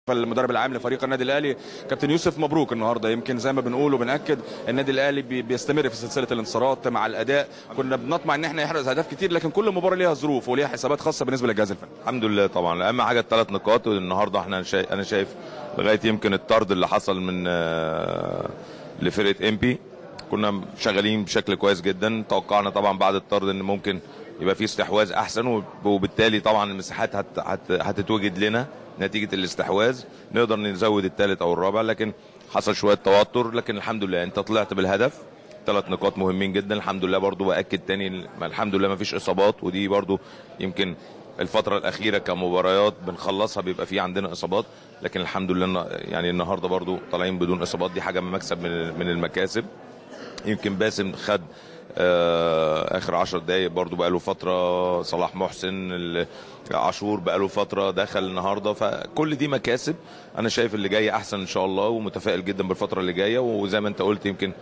المدرب العام لفريق النادي الاهلي كابتن يوسف مبروك النهارده يمكن زي ما بنقول وبناكد النادي الاهلي بي- بيستمر في سلسله الانتصارات مع الاداء كنا بنطمع ان احنا نحرز اهداف كتير لكن كل مباراه ليها ظروف وليها حسابات خاصه بالنسبه للجهاز الفني الحمد لله طبعا اهم حاجه الثلاث نقاط والنهارده احنا شايف انا شايف لغايه يمكن الطرد اللي حصل من آه، لفرقه امبي كنا شغالين بشكل كويس جدا توقعنا طبعا بعد الطرد ان ممكن يبقى في استحواذ احسن وب- وبالتالي طبعا المساحات هت هت هتتوجد لنا نتيجه الاستحواذ نقدر نزود الثالث او الرابع لكن حصل شويه توتر لكن الحمد لله انت طلعت بالهدف ثلاث نقاط مهمين جدا الحمد لله برضو باكد تاني الحمد لله ما فيش اصابات ودي برضو يمكن الفترة الأخيرة كمباريات بنخلصها بيبقى في عندنا إصابات لكن الحمد لله إن- يعني النهاردة برضو طالعين بدون إصابات دي حاجة مكسب من من المكاسب يمكن باسم خد آه اخر 10 دقايق برضو بقى له فتره صلاح محسن ال- عاشور بقى له فتره دخل النهارده فكل دي مكاسب انا شايف اللي جاي احسن ان شاء الله ومتفائل جدا بالفتره اللي جايه وزي ما انت قلت يمكن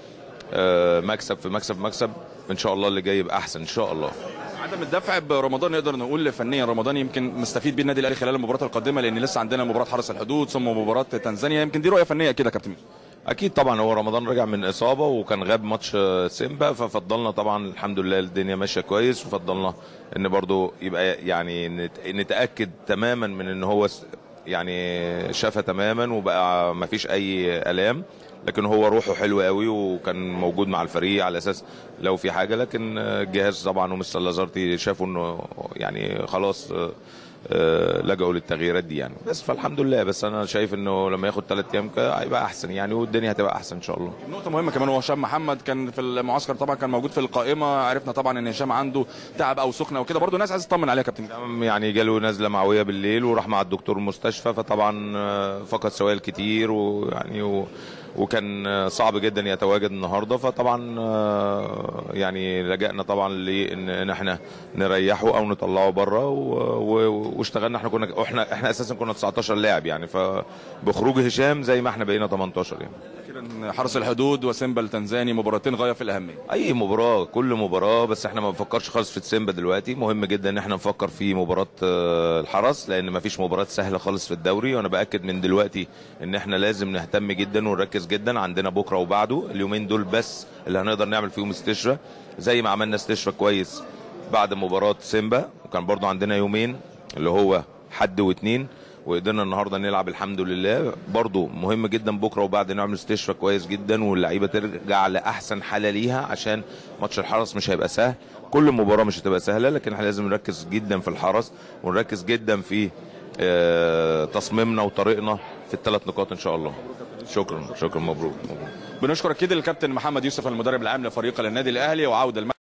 آه مكسب في مكسب في مكسب ان شاء الله اللي جاي يبقى احسن ان شاء الله عدم الدفع برمضان نقدر نقول فنيا رمضان يمكن مستفيد بيه النادي الاهلي خلال المباراه القادمه لان لسه عندنا مباراه حرس الحدود ثم مباراه تنزانيا يمكن دي رؤيه فنيه كده يا كابتن اكيد طبعا هو رمضان رجع من اصابه وكان غاب ماتش آه، سيمبا ففضلنا طبعا الحمد لله الدنيا ماشيه كويس وفضلنا ان برضو يبقى يعني نت- نتاكد تماما من ان هو س- يعني شافها تماما وبقى ما فيش اي الام لكن هو روحه حلو قوي وكان موجود مع الفريق على اساس لو في حاجه لكن آه، الجهاز طبعا ومستر لازارتي شافوا انه يعني خلاص آه، آه، لجأوا للتغييرات دي يعني بس فالحمد لله بس انا شايف انه لما ياخد ثلاث ايام كده هيبقى احسن يعني والدنيا هتبقى احسن ان شاء الله نقطة مهمة كمان هو هشام محمد كان في المعسكر طبعا كان موجود في القائمة عرفنا طبعا ان هشام عنده تعب او سخنة وكده برضه الناس عايزة تطمن عليه يا كابتن يعني جاله نزله معويه بالليل وراح مع الدكتور المستشفى فطبعا آه، فقد سوائل كتير ويعني و وكان آه، صعب جدا يتواجد النهارده فطبعا آه، يعني لجأنا طبعا لان ان احنا نريحه او نطلعه بره و- و- واشتغلنا احنا كنا احنا احنا اساسا كنا 19 لاعب يعني فبخروج هشام زي ما احنا بقينا 18 يعني أخيراً حرس الحدود وسيمبا التنزاني مباراتين غاية في الأهمية اي مباراه كل مباراه بس احنا ما بنفكرش خالص في تسيمبا دلوقتي مهم جدا ان احنا نفكر في مباراه آه، الحرس لان ما فيش مباراه سهله خالص في الدوري وانا باكد من دلوقتي ان احنا لازم نهتم جدا ونركز جدا عندنا بكره وبعده اليومين دول بس اللي هنقدر نعمل فيهم استشفاء زي ما عملنا استشفاء كويس بعد مباراه سيمبا وكان برضو عندنا يومين اللي هو حد واثنين وقدرنا النهارده نلعب الحمد لله برضو مهم جدا بكره وبعد نعمل استشفاء كويس جدا واللعيبه ترجع لاحسن حاله ليها عشان ماتش الحرس مش هيبقى سهل كل مباراه مش هتبقى سهله لكن احنا لازم نركز جدا في الحرس ونركز جدا في آه، تصميمنا وطريقنا في الثلاث نقاط ان شاء الله شكرا شكرا مبروك, مبروك. بنشكر أكيد الكابتن محمد يوسف المدرب العام لفريق النادي الأهلي وعودة الم...